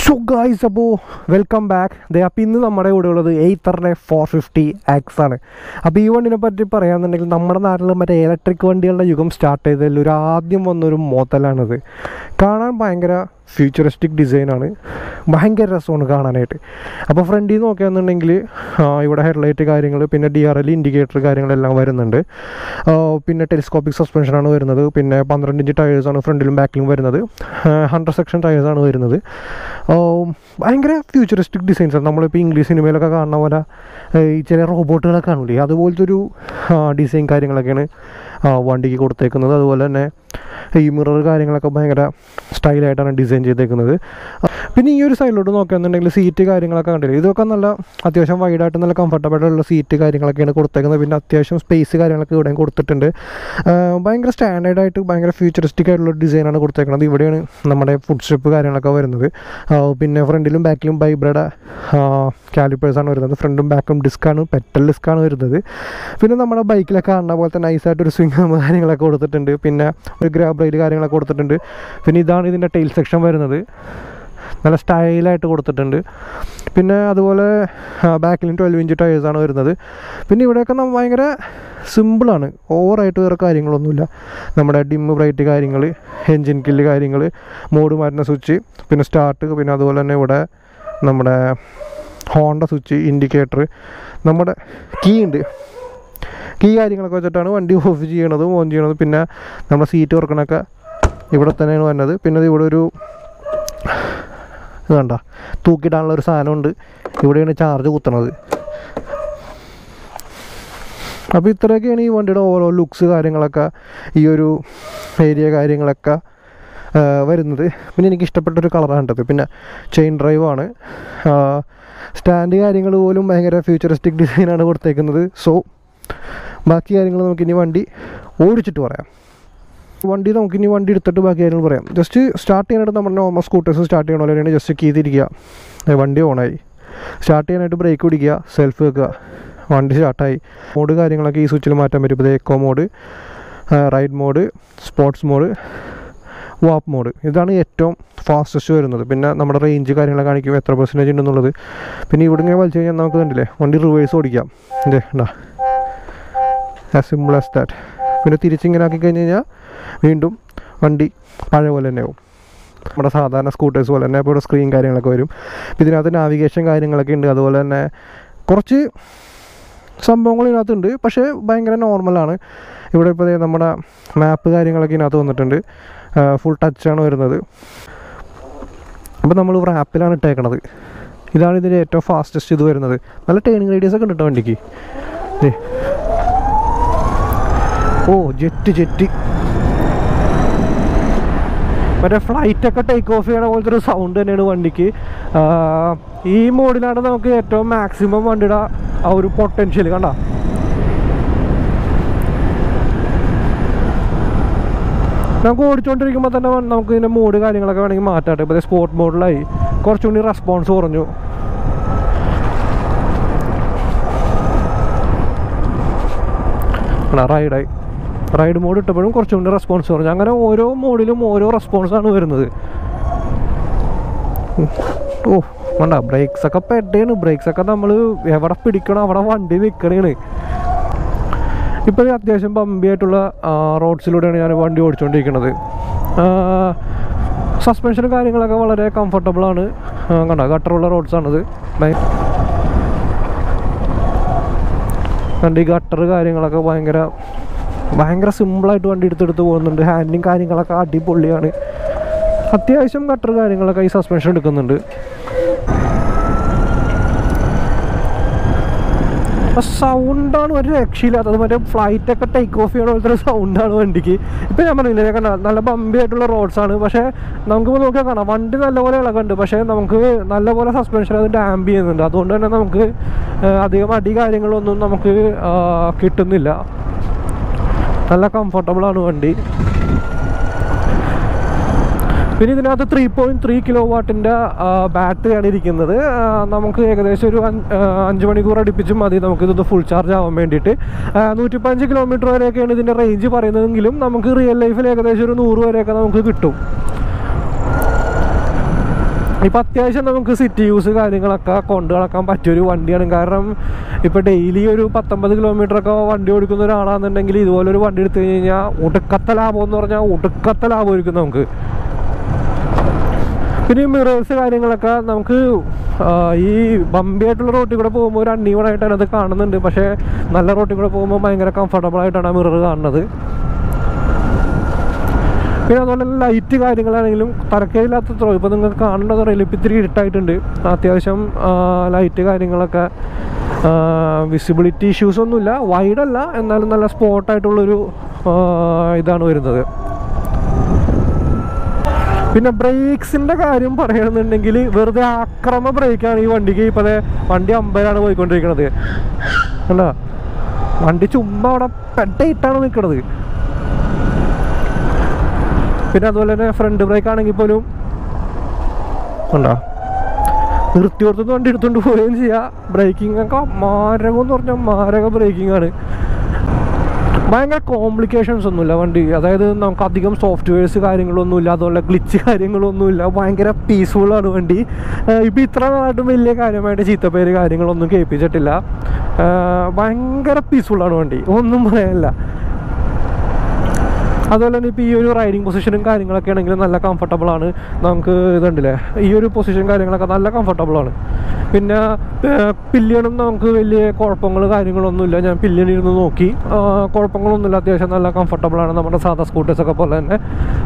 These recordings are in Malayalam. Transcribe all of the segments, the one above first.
ഷോ ഗായ്സ് അപ്പോൾ വെൽക്കം ബാക്ക് ദേ അപ്പോൾ ഇന്ന് നമ്മുടെ കൂടെ ഉള്ളത് എയ്ത്തറിൻ്റെ ഫോർ ഫിഫ്റ്റി എക്സ് ആണ് അപ്പോൾ ഈ വണ്ടിനെ പറ്റി പറയുകയാണെന്നുണ്ടെങ്കിൽ നമ്മുടെ നാട്ടിൽ മറ്റേ ഇലക്ട്രിക് വണ്ടികളുടെ യുഗം സ്റ്റാർട്ട് ചെയ്തതിൽ ഒരു ആദ്യം വന്നൊരു മോത്തലാണിത് കാണാൻ ഭയങ്കര ഫ്യൂച്ചറിസ്റ്റിക് ഡിസൈനാണ് ഭയങ്കര രസമാണ് കാണാനായിട്ട് അപ്പോൾ ഫ്രണ്ടിൽ നിന്ന് നോക്കുകയാണെന്നുണ്ടെങ്കിൽ ഇവിടെ ഹെഡ്ലൈറ്റ് കാര്യങ്ങൾ പിന്നെ ഡി ആർ എൽ ഇൻഡിക്കേറ്റർ കാര്യങ്ങളെല്ലാം വരുന്നുണ്ട് ആ, പിന്നെ ടെലിസ്കോപ്പിക് സസ്പെൻഷനാണ് വരുന്നത് പിന്നെ പന്ത്രണ്ട് ഇഞ്ച് ടയേഴ്സാണ് ഫ്രണ്ടിലും ബാക്കിലും വരുന്നത് ഹൺഡ്രഡ് സെക്ഷൻ ടയേഴ്സാണ് വരുന്നത് ആ, ഭയങ്കര ഫ്യൂച്ചറിസ്റ്റിക് ഡിസൈൻസ് ആണ് നമ്മളിപ്പോൾ ഇംഗ്ലീഷ് സിനിമയിലൊക്കെ കാണുന്ന പോലെ ഏ, ഈ ചില റോബോട്ടുകളൊക്കെ കാണില്ലേ അതുപോലത്തെ ഒരു ഡിസൈൻ കാര്യങ്ങളൊക്കെയാണ് ആ, വണ്ടിക്ക് കൊടുത്തേക്കുന്നത് അതുപോലെ തന്നെ ഈ മിറർ കാര്യങ്ങളൊക്കെ ഭയങ്കര സ്റ്റൈലായിട്ടാണ് ഡിസൈൻ ചെയ്തേക്കുന്നത് പിന്നെ ഈ ഒരു സൈഡിലോട്ട് നോക്കുകയാണെന്നുണ്ടെങ്കിൽ സീറ്റ് കാര്യങ്ങളൊക്കെ കണ്ടില്ലേ ഇതൊക്കെ നല്ല അത്യാവശ്യം വൈഡായിട്ട് നല്ല കംഫർട്ടബിൾ ഉള്ള സീറ്റ് കാര്യങ്ങളൊക്കെയാണ് കൊടുത്തേക്കുന്നത് പിന്നെ അത്യാവശ്യം സ്പേസ് കാര്യങ്ങളൊക്കെ ഇവിടെയും കൊടുത്തിട്ടുണ്ട് ആ, ഭയങ്കര സ്റ്റാൻഡേർഡ് ആയിട്ട് ഭയങ്കര ഫ്യൂച്ചറിസ്റ്റിക് ആയിട്ടുള്ള ഡിസൈനാണ് കൊടുത്തേക്കുന്നത് ഇവിടെയാണ് നമ്മുടെ ഫുഡ് സ്റ്റെപ്പ് കാര്യങ്ങളൊക്കെ വരുന്നത് ആ, പിന്നെ ഫ്രണ്ടിലും ബാക്കിലും ബൈബ്രയുടെ കാലിപ്പേഴ്സാണ് വരുന്നത് ഫ്രണ്ടും ബാക്കും ഡിസ്ക്കാണ് പെറ്റൽ ഡിസ്ക്കാണ് വരുന്നത് പിന്നെ നമ്മുടെ ബൈക്കിലൊക്കെ കാണുന്ന പോലത്തെ നൈസായിട്ട് ഒരു സ്വിംഗ് കാര്യങ്ങളൊക്കെ കൊടുത്തിട്ടുണ്ട് പിന്നെ ഒരു ഗ്രാബ് റൈഡ് കാര്യങ്ങളൊക്കെ കൊടുത്തിട്ടുണ്ട് പിന്നെ ഇതാണ് ഇതിൻ്റെ ടെയിൽ സെക്ഷൻ വരുന്നത് നല്ല സ്റ്റൈലായിട്ട് കൊടുത്തിട്ടുണ്ട് പിന്നെ അതുപോലെ ബാക്കിലും ട്വൽവ് ഇഞ്ച് ടയേഴ്സാണ് വരുന്നത് പിന്നെ ഇവിടെയൊക്കെ നമ്മ ഭയങ്കര സിമ്പിളാണ് ഓവറായിട്ട് വേറെ കാര്യങ്ങളൊന്നുമില്ല നമ്മുടെ ഡിം ബ്രൈറ്റ് കാര്യങ്ങൾ എൻജിൻ കില്ല് കാര്യങ്ങൾ മോഡ് മാറ്റുന്ന സ്വിച്ച് പിന്നെ സ്റ്റാർട്ട് പിന്നെ അതുപോലെ തന്നെ ഇവിടെ നമ്മുടെ ഹോണ്ട സ്വിച്ച് ഇൻഡിക്കേറ്റർ നമ്മുടെ കീ ഉണ്ട് കീ കാര്യങ്ങളൊക്കെ വെച്ചിട്ടാണ് വണ്ടി ഓഫ് ചെയ്യണതും ഓൺ ചെയ്യണതും പിന്നെ നമ്മുടെ സീറ്റ് തുറക്കണൊക്കെ ഇവിടെ തന്നെയാണ് വരുന്നത് പിന്നെ ഇത് ഇവിടെ ഒരു ഇത് കണ്ട തൂക്കിയിടാനുള്ള ഒരു സാധനമുണ്ട് ഇവിടെയാണ് ചാർജ് കുത്തണത് അപ്പോൾ ഇത്രയൊക്കെയാണ് ഈ വണ്ടിയുടെ ഓരോ ലുക്സ് കാര്യങ്ങളൊക്കെ ഈ ഒരു ഏരിയ കാര്യങ്ങളൊക്കെ ആ, വരുന്നത് പിന്നെ എനിക്ക് ഇഷ്ടപ്പെട്ടൊരു കളറാണ് കേട്ടത് പിന്നെ ചെയിൻ ഡ്രൈവാണ് സ്റ്റാൻഡ് കാര്യങ്ങൾ പോലും ഭയങ്കര ഫ്യൂച്ചറിസ്റ്റിക് ഡിസൈനാണ് കൊടുത്തേക്കുന്നത് സോ ബാക്കി കാര്യങ്ങൾ നമുക്കിനി വണ്ടി ഓടിച്ചിട്ട് പറയാം വണ്ടി നമുക്കിനി വണ്ടി എടുത്തിട്ട് ബാക്കി കാര്യങ്ങൾ പറയാം ജസ്റ്റ് സ്റ്റാർട്ട് ചെയ്യാനായിട്ട് നമ്മുടെ നോർമൽ സ്കൂട്ടേഴ്സ് സ്റ്റാർട്ട് ചെയ്യണ പോലെയാണ് ജസ്റ്റ് കീ തിരിക്കുക ഏ, വണ്ടി ഓണായി സ്റ്റാർട്ട് ചെയ്യാനായിട്ട് ബ്രേക്ക് പിടിക്കുക സെൽഫ് വെക്കുക വണ്ടി സ്റ്റാർട്ടായി മോഡ് കാര്യങ്ങളൊക്കെ ഈ സ്വിച്ചിൽ മാറ്റാൻ പറ്റും ഇപ്പോൾ eco mode ride mode sports mode warp mode ഇതാണ് ഏറ്റവും ഫാസ്റ്റസ്റ്റ് വരുന്നത് പിന്നെ നമ്മുടെ റേഞ്ച് കാര്യങ്ങളൊക്കെ കാണിക്കും എത്ര പെർസെൻറ്റേജ് ഉണ്ടെന്നുള്ളത് പിന്നെ ഇവിടെ ഇങ്ങനെ വലിച്ചു കഴിഞ്ഞാൽ നമുക്ക് കണ്ടില്ലേ വണ്ടി റിവേഴ്സ് ഓടിക്കാം ഇതേ ഉണ്ടാ ആസ് സിമ്പിൾ ആസ് ദാറ്റ് പിന്നെ തിരിച്ചിങ്ങനെ ആക്കി കഴിഞ്ഞ് കഴിഞ്ഞാൽ വീണ്ടും വണ്ടി പഴയ പോലെ തന്നെ ആവും നമ്മുടെ സാധാരണ സ്കൂട്ടേഴ്സ് പോലെ തന്നെ ഇപ്പോൾ ഇവിടെ സ്ക്രീൻ കാര്യങ്ങളൊക്കെ വരും ഇപ്പം ഇതിനകത്ത് നാവിഗേഷൻ കാര്യങ്ങളൊക്കെ ഉണ്ട് അതുപോലെ തന്നെ കുറച്ച് സംഭവങ്ങൾ ഇതിനകത്തുണ്ട് പക്ഷേ ഭയങ്കര നോർമലാണ് ഇവിടെ ഇപ്പോൾ ദേ നമ്മുടെ മാപ്പ് കാര്യങ്ങളൊക്കെ ഇതിനകത്ത് വന്നിട്ടുണ്ട് ഫുൾ ടച്ചാണ് വരുന്നത് അപ്പോൾ നമ്മൾ ഇവിടെ ആപ്പിലാണ് ഇട്ടേക്കണത് ഇതാണ് ഇതിൻ്റെ ഏറ്റവും ഫാസ്റ്റസ്റ്റ് ഇത് വരുന്നത് നല്ല ടേണിങ് റേഡിയസ് ഒക്കെ ഉണ്ട് കേട്ടോ വണ്ടിക്ക് ദേ ഓ ജെറ്റ് ജെറ്റ് മറ്റേ ഫ്ലൈറ്റ് ഒക്കെ ടേക്ക് ഓഫ് ചെയ്യണ പോലത്തെ ഒരു സൗണ്ട് തന്നെയാണ് വണ്ടിക്ക് ആ, ഈ മോഡിലാണ് നമുക്ക് ഏറ്റവും മാക്സിമം വണ്ടിയുടെ ആ ഒരു പൊട്ടൻഷ്യൽ കണ്ട നമുക്ക് ഓടിച്ചുകൊണ്ടിരിക്കുമ്പോൾ തന്നെ വ- നമുക്ക് ഇതിൻ്റെ മോഡ് കാര്യങ്ങളൊക്കെ വേണമെങ്കിൽ മാറ്റാട്ടെ ഇപ്പോൾ സ്പോർട്ട് മോഡിലായി കുറച്ചുകൂടി റെസ്പോൺസ് കുറഞ്ഞു റൈഡായി റൈഡ് മോഡ് ഇട്ടപ്പോഴും കുറച്ചും കൂടി റെസ്പോൺസ് കുറഞ്ഞു അങ്ങനെ ഓരോ മോഡിലും ഓരോ റെസ്പോൺസാണ് വരുന്നത് ഉം. ഓ വേണ്ട ബ്രേക്സ് ഒക്കെ പെട്ടേണ് ബ്രേക്സ് ഒക്കെ നമ്മൾ എവിടെ പിടിക്കണം അവിടെ വണ്ടി നിൽക്കണേണ് ഇപ്പോൾ അത്യാവശ്യം ബമ്പി ആയിട്ടുള്ള റോഡ്സിലൂടെയാണ് ഞാൻ വണ്ടി ഓടിച്ചുകൊണ്ടിരിക്കുന്നത് സസ്പെൻഷനും കാര്യങ്ങളൊക്കെ വളരെ കംഫർട്ടബിൾ ആണ് ആ, കണ്ടോ ഗട്ടറുള്ള റോഡ്സാണിത് കണ്ട് ഈ ഗട്ടർ കാര്യങ്ങളൊക്കെ ഭയങ്കര ഭയങ്കര സിമ്പിളായിട്ട് വണ്ടി എടുത്തെടുത്ത് പോകുന്നുണ്ട് ഹാൻഡിലും കാര്യങ്ങളൊക്കെ അടിപൊളിയാണ് അത്യാവശ്യം ഗട്ടർ കാര്യങ്ങളൊക്കെ ഈ സസ്പെൻഷൻ എടുക്കുന്നുണ്ട് സൗണ്ടാണ് ഒരു രക്ഷയില്ലാത്തത് മറ്റേ ഫ്ലൈറ്റ് ഒക്കെ ടേക്ക് ഓഫ് ചെയ്യണ പോലത്തെ ഒരു സൗണ്ടാണ് വണ്ടിക്ക് ഇപ്പം ഞാൻ പറഞ്ഞില്ലേ കണ്ട നല്ല ബമ്പി ആയിട്ടുള്ള റോഡ്സ് ആണ് പക്ഷേ നമുക്കിപ്പോൾ നോക്കിയാൽ കാണാം വണ്ടി നല്ലപോലെ ഇളകുന്നുണ്ട് പക്ഷേ നമുക്ക് നല്ലപോലെ സസ്പെൻഷൻ അത് ഡാമ്പ് ചെയ്യുന്നുണ്ട് അതുകൊണ്ട് തന്നെ നമുക്ക് ആ, അധികം അടി കാര്യങ്ങളൊന്നും നമുക്ക് ആ, കിട്ടുന്നില്ല നല്ല കംഫർട്ടബിൾ ആണ് വണ്ടി പിന്നെ ഇതിനകത്ത് ത്രീ പോയിൻറ്റ് ത്രീ കിലോ വാട്ടിൻ്റെ ബാറ്ററിയാണ് ഇരിക്കുന്നത് ആ, നമുക്ക് ഏകദേശം ഒരു അഞ്ച് ആ, അഞ്ച് മണിക്കൂർ അടുപ്പിച്ച് മതി നമുക്കിത് ഫുൾ ചാർജ് ആവാൻ വേണ്ടിയിട്ട് നൂറ്റിപ്പഞ്ച് കിലോമീറ്റർ വരെയൊക്കെയാണ് ഇതിൻ്റെ റേഞ്ച് പറയുന്നതെങ്കിലും നമുക്ക് റിയൽ ലൈഫിൽ ഏകദേശം ഒരു നൂറ് വരെയൊക്കെ നമുക്ക് കിട്ടും ഇപ്പം അത്യാവശ്യം നമുക്ക് സിറ്റി യൂസ് കാര്യങ്ങളൊക്കെ കൊണ്ടു നടക്കാൻ പറ്റിയൊരു വണ്ടിയാണ് കാരണം ഇപ്പോൾ ഡെയിലി ഒരു പത്തൊമ്പത് കിലോമീറ്റർ ഒക്കെ വണ്ടി ഓടിക്കുന്ന ഒരാളാണെന്നുണ്ടെങ്കിൽ ഇതുപോലൊരു വണ്ടി എടുത്തു കഴിഞ്ഞ് കഴിഞ്ഞാൽ ഒടുക്കത്തെ ലാഭം എന്ന് പറഞ്ഞാൽ ഒടുക്കത്തെ ലാഭമായിരിക്കും നമുക്ക് പിന്നെ ഈ മിറേഴ്സ് കാര്യങ്ങളൊക്കെ നമുക്ക് ആ, ഈ ബമ്പി ആയിട്ടുള്ള റോട്ടിൽ കൂടെ പോകുമ്പോൾ ഒരു അൺഈവൺ ആയിട്ടാണ് അത് കാണുന്നുണ്ട് പക്ഷേ നല്ല റോട്ടിൽ കൂടെ പോകുമ്പോൾ ഭയങ്കര കംഫർട്ടബിൾ ആയിട്ടാണ് ആ മിറർ കാണുന്നത് പിന്നെ അതുപോലെ തന്നെ ലൈറ്റ് കാര്യങ്ങളാണെങ്കിലും തരക്കേടില്ലാത്ത ത്രോ ഇപ്പോൾ നിങ്ങൾക്ക് കാണേണ്ടത് അറിയില്ല ഇപ്പം ഇത്തിരി ഇരുട്ടായിട്ടുണ്ട് അത്യാവശ്യം ലൈറ്റ് കാര്യങ്ങളൊക്കെ വിസിബിലിറ്റി ഇഷ്യൂസ് ഒന്നുമില്ല വൈഡല്ല എന്നാലും നല്ല സ്പോട്ടായിട്ടുള്ളൊരു ഇതാണ് വരുന്നത് പിന്നെ ബ്രേക്സിന്റെ കാര്യം പറയുകയാണെന്നുണ്ടെങ്കിൽ വെറുതെ ആക്രമ ബ്രേക്കാണ് ഈ വണ്ടിക്ക് ഇപ്പോൾ ദേ വണ്ടി അമ്പതിലാണ് പോയിക്കൊണ്ടിരിക്കുന്നത് കണ്ടോ വണ്ടി ചുമ്മാ അവിടെ പെട്ടയിട്ടാണ് നിൽക്കുന്നത് പിന്നെ അതുപോലെ തന്നെ ഫ്രണ്ട് ബ്രേക്ക് ആണെങ്കിൽ പോലും ഉണ്ടോ നിർത്തി കൊടുത്തുനിന്ന് വണ്ടി എടുത്തുകൊണ്ട് പോവുകയും ചെയ്യാം ബ്രേക്കിംഗ് ഒക്കെ മാരകം എന്ന് പറഞ്ഞാൽ മാരക ബ്രേക്കിംഗ് ആണ് ഭയങ്കര കോംപ്ലിക്കേഷൻസ് ഒന്നുമില്ല വണ്ടി അതായത് നമുക്ക് അധികം സോഫ്റ്റ്വെയർസ് കാര്യങ്ങളൊന്നുമില്ല അതുപോലെ ഗ്ലിച്ച് കാര്യങ്ങളൊന്നുമില്ല ഭയങ്കര പീസ്ഫുള്ളാണ് വണ്ടി ഇപ്പം ഇത്ര നാളും വലിയ കാര്യമായിട്ട് ചീത്തപ്പേര് കാര്യങ്ങളൊന്നും കേൾപ്പിച്ചിട്ടില്ല ആ, ഭയങ്കര പീസ്ഫുള്ളാണ് വണ്ടി ഒന്നും പറയാനില്ല അതുപോലെ തന്നെ ഇപ്പോൾ ഈ ഒരു റൈഡിങ് പൊസിഷനും കാര്യങ്ങളൊക്കെ ആണെങ്കിലും നല്ല കംഫർട്ടബിൾ ആണ് നമുക്ക് ഇതുണ്ടല്ലേ ഈ ഒരു പൊസിഷൻ കാര്യങ്ങളൊക്കെ നല്ല കംഫർട്ടബിൾ ആണ് പിന്നെ പില്ലിയനും നമുക്ക് വലിയ കുഴപ്പങ്ങൾ കാര്യങ്ങളൊന്നുമില്ല ഞാൻ പില്ലിയൻ ഇരുന്ന് നോക്കി ആ, കുഴപ്പങ്ങളൊന്നുമില്ല അത്യാവശ്യം നല്ല കംഫർട്ടബിൾ ആണ് നമ്മുടെ സാധാ സ്കൂട്ടേഴ്സൊക്കെ പോലെ തന്നെ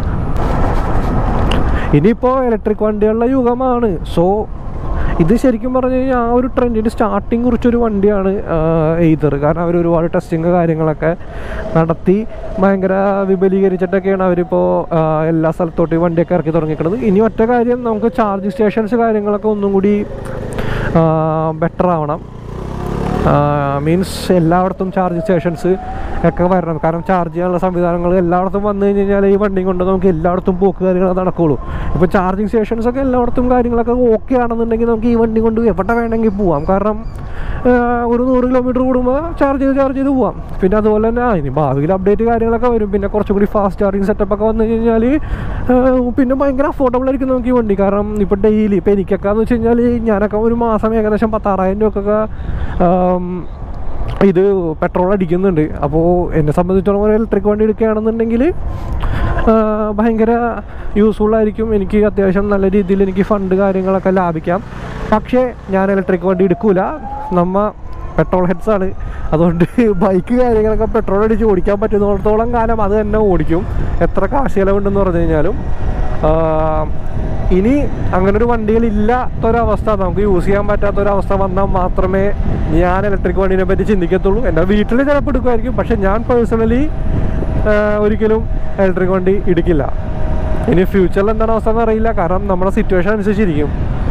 ഇനിയിപ്പോൾ ഇലക്ട്രിക് വണ്ടികളുടെ യുഗമാണ് സോ ഇത് ശരിക്കും പറഞ്ഞു കഴിഞ്ഞാൽ ആ ഒരു ട്രെൻഡിൻ്റെ സ്റ്റാർട്ടിങ് കുറിച്ചൊരു വണ്ടിയാണ് എയ്തർ കാരണം അവർ ഒരുപാട് ടെസ്റ്റിങ് കാര്യങ്ങളൊക്കെ നടത്തി ഭയങ്കര വിപുലീകരിച്ചിട്ടൊക്കെയാണ് അവരിപ്പോൾ ആ, എല്ലാ സ്ഥലത്തോട്ടും ഈ വണ്ടിയൊക്കെ ഇറക്കി തുടങ്ങിക്കുന്നത് ഇനി ഒറ്റ കാര്യം നമുക്ക് ചാർജിങ് സ്റ്റേഷൻസ് കാര്യങ്ങളൊക്കെ ഒന്നും കൂടി ബെറ്റർ ആവണം മീൻസ് എല്ലായിടത്തും ചാർജ് സ്റ്റേഷൻസ് ഒക്കെ വരണം കാരണം ചാർജ് ചെയ്യാനുള്ള സംവിധാനങ്ങൾ എല്ലായിടത്തും വന്നു കഴിഞ്ഞ് കഴിഞ്ഞാൽ ഈ വണ്ടി കൊണ്ട് നമുക്ക് എല്ലായിടത്തും പോക്ക് കാര്യങ്ങൾ നടക്കുള്ളൂ ഇപ്പോൾ ചാർജിങ് സ്റ്റേഷൻസ് ഒക്കെ എല്ലായിടത്തും കാര്യങ്ങളൊക്കെ ഓക്കെ ആണെന്നുണ്ടെങ്കിൽ നമുക്ക് ഈ വണ്ടി കൊണ്ട് എവിടെ വേണമെങ്കിൽ പോവാം കാരണം ആ, ഒരു നൂറ് കിലോമീറ്റർ കൂടുമ്പോൾ ചാർജ് ചെയ്ത് ചാർജ് ചെയ്ത് പോവാം പിന്നെ അതുപോലെ തന്നെ ആ, ഇനി ഭാവിയിൽ അപ്ഡേറ്റ് കാര്യങ്ങളൊക്കെ വരും പിന്നെ കുറച്ചും കൂടി ഫാസ്റ്റ് ചാർജിങ് സെറ്റപ്പ് ഒക്കെ വന്നു കഴിഞ്ഞാൽ പിന്നെ ഭയങ്കര അഫോർഡബിൾ ആയിരിക്കും നമുക്ക് ഈ വണ്ടി കാരണം ഇപ്പോൾ ഡെയിലി ഇപ്പോൾ എനിക്കൊക്കെ എന്ന് വെച്ച് കഴിഞ്ഞാൽ ഞാനൊക്കെ ഒരു മാസം ഏകദേശം പത്താറായിരം രൂപക്കൊക്കെ ആം, ഇത് പെട്രോൾ അടിക്കുന്നുണ്ട് അപ്പോൾ എന്നെ സംബന്ധിച്ചിടത്തോളം ഒരു ഇലക്ട്രിക് വണ്ടി എടുക്കുകയാണെന്നുണ്ടെങ്കിൽ ആ, ഭയങ്കര യൂസ്ഫുൾ ആയിരിക്കും എനിക്ക് അത്യാവശ്യം നല്ല രീതിയിൽ എനിക്ക് ഫണ്ട് കാര്യങ്ങളൊക്കെ ലാഭിക്കാം പക്ഷേ ഞാൻ ഇലക്ട്രിക് വണ്ടി എടുക്കൂല നമ്മ പെട്രോൾ ഹെഡ്സ് ആണ് അതുകൊണ്ട് ബൈക്ക് കാര്യങ്ങളൊക്കെ പെട്രോൾ അടിച്ച് ഓടിക്കാൻ പറ്റുന്നിടത്തോളം കാലം അത് തന്നെ ഓടിക്കും എത്ര കാശ് ചിലവുണ്ടെന്ന് പറഞ്ഞു കഴിഞ്ഞാലും ആ, ഇനി അങ്ങനെ ഒരു വണ്ടികൾ ഇല്ലാത്തൊരവസ്ഥ നമുക്ക് യൂസ് ചെയ്യാൻ പറ്റാത്തൊരവസ്ഥ വന്നാൽ മാത്രമേ ഞാൻ ഇലക്ട്രിക് വണ്ടീനെ പറ്റി ചിന്തിക്കത്തുള്ളൂ എൻ്റെ വീട്ടിൽ ചിലപ്പോൾ എടുക്കുമായിരിക്കും പക്ഷെ ഞാൻ പേഴ്സണലി ഒരിക്കലും ഇലക്ട്രിക് വണ്ടി എടുക്കില്ല ഇനി ഫ്യൂച്ചറിൽ എന്താണ് അവസ്ഥ എന്ന് അറിയില്ല കാരണം നമ്മുടെ സിറ്റുവേഷൻ അനുസരിച്ചിരിക്കും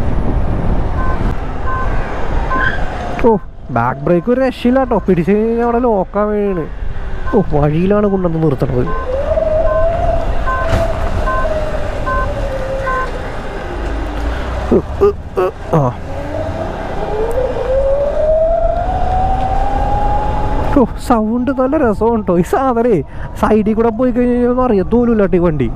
ഓ ബാക്ക് ബ്രേക്ക് ഒരു രക്ഷയില്ല കേട്ടോ പിടിച്ച് കഴിഞ്ഞാൽ അവിടെ ലോക്കാൻ വീണ് ഓ വഴിയിലാണ് കൊണ്ടുവന്ന് നിർത്തണത് ഉ, ഉ, ഉ, ആ ഓ സൗണ്ട് നല്ല രസമാണ് കേട്ടോ ഈ സാധനേ സൈഡിൽ കൂടെ പോയി കഴിഞ്ഞാൽ ഒന്നും അറിയത്തോലും കേട്ടോ ഈ വണ്ടി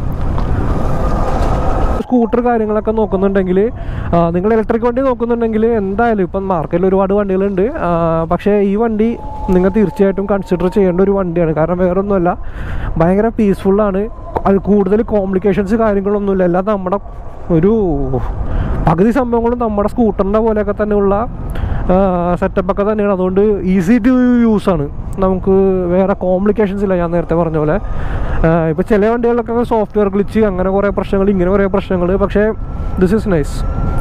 സ്കൂട്ടർ കാര്യങ്ങളൊക്കെ നോക്കുന്നുണ്ടെങ്കിൽ നിങ്ങൾ ഇലക്ട്രിക് വണ്ടി നോക്കുന്നുണ്ടെങ്കിൽ എന്തായാലും ഇപ്പം മാർക്കറ്റിൽ ഒരുപാട് വണ്ടികളുണ്ട് ആ, പക്ഷേ ഈ വണ്ടി നിങ്ങൾ തീർച്ചയായിട്ടും കൺസിഡർ ചെയ്യേണ്ട ഒരു വണ്ടിയാണ് കാരണം വേറൊന്നുമല്ല ഭയങ്കര പീസ്ഫുള്ളാണ് അത് കൂടുതൽ കോംപ്ലിക്കേഷൻസ് കാര്യങ്ങളൊന്നുമില്ല എല്ലാം നമ്മുടെ ഒരു പകുതി സംഭവങ്ങളും നമ്മുടെ സ്കൂട്ടറിൻ്റെ പോലെയൊക്കെ തന്നെയുള്ള സെറ്റപ്പൊക്കെ തന്നെയാണ് അതുകൊണ്ട് ഈസി ടു യൂസ് ആണ് നമുക്ക് വേറെ കോംപ്ലിക്കേഷൻസ് ഇല്ല ഞാൻ നേരത്തെ പറഞ്ഞ പോലെ ഇപ്പോൾ ചില വണ്ടികളിലൊക്കെ സോഫ്റ്റ്വെയർ ഗ്ലിച്ച് അങ്ങനെ കുറേ പ്രശ്നങ്ങൾ ഇങ്ങനെ കുറേ പ്രശ്നങ്ങൾ പക്ഷേ ദിസ് ഈസ് നൈസ്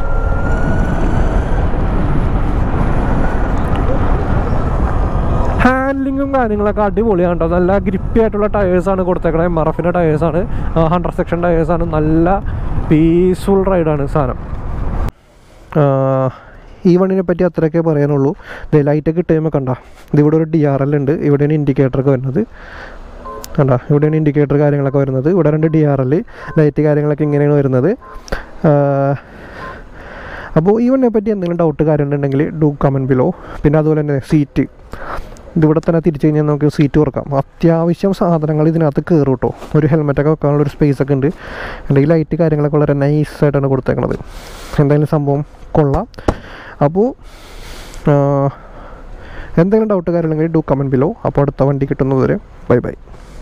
ഹാൻഡ്ലിങ്ങും കാര്യങ്ങളൊക്കെ അടിപൊളിയാണ് കേട്ടോ നല്ല ഗ്രിപ്പി ആയിട്ടുള്ള ടയേഴ്സാണ് കൊടുത്തേക്കണത് എം ആർ എഫിൻ്റെ ടയേഴ്സാണ് ഹൺഡ്രഡ് സെക്ഷൻ ടയേഴ്സാണ് നല്ല പീസ്ഫുൾ റൈഡാണ് സാധനം ആഹ് ഈ വണ്ടിനെ പറ്റി അത്രയൊക്കെ പറയാനുള്ളൂ ദേ ലൈറ്റൊക്കെ ഇട്ട് കഴിയുമ്പോൾ കണ്ട ഇതിവിടെ ഒരു ഡി ആർ എൽ ഉണ്ട് ഇവിടെയാണ് ഇൻഡിക്കേറ്ററൊക്കെ വരുന്നത് കണ്ട ഇവിടെയാണ് ഇൻഡിക്കേറ്റർ കാര്യങ്ങളൊക്കെ വരുന്നത് ഇവിടെ രണ്ട് ഡി ആർ എൽ ലൈറ്റ് കാര്യങ്ങളൊക്കെ ഇങ്ങനെയാണ് വരുന്നത് ആഹ് അപ്പോൾ ഈ വണ്ടിനെ പറ്റി എന്തെങ്കിലും ഡൗട്ട് കാര്യം ഉണ്ടെങ്കിൽ ഡു കമൻറ്റ് ബിലോ പിന്നെ അതുപോലെ തന്നെ സീറ്റ് ഇതിവിടെ തന്നെ തിരിച്ചു കഴിഞ്ഞാൽ നമുക്ക് സീറ്റ് തുറക്കാം അത്യാവശ്യം സാധനങ്ങൾ ഇതിനകത്ത് കയറും കേട്ടോ ഒരു ഹെൽമെറ്റൊക്കെ വെക്കാനുള്ള ഒരു സ്പേസ് ഒക്കെ ഉണ്ട് എൻ്റെ ഈ ലൈറ്റ് കാര്യങ്ങളൊക്കെ വളരെ നൈസായിട്ടാണ് കൊടുത്തേക്കണത് എന്തായാലും സംഭവം കൊള്ളാം അപ്പോൾ എന്തെങ്കിലും ഡൗട്ട് കാര്യമുണ്ടെങ്കിൽ ഡു കമൻറ്റ് ബിലോ അപ്പോൾ അടുത്ത വണ്ടി കിട്ടുന്നതുവരെ ബൈ ബൈ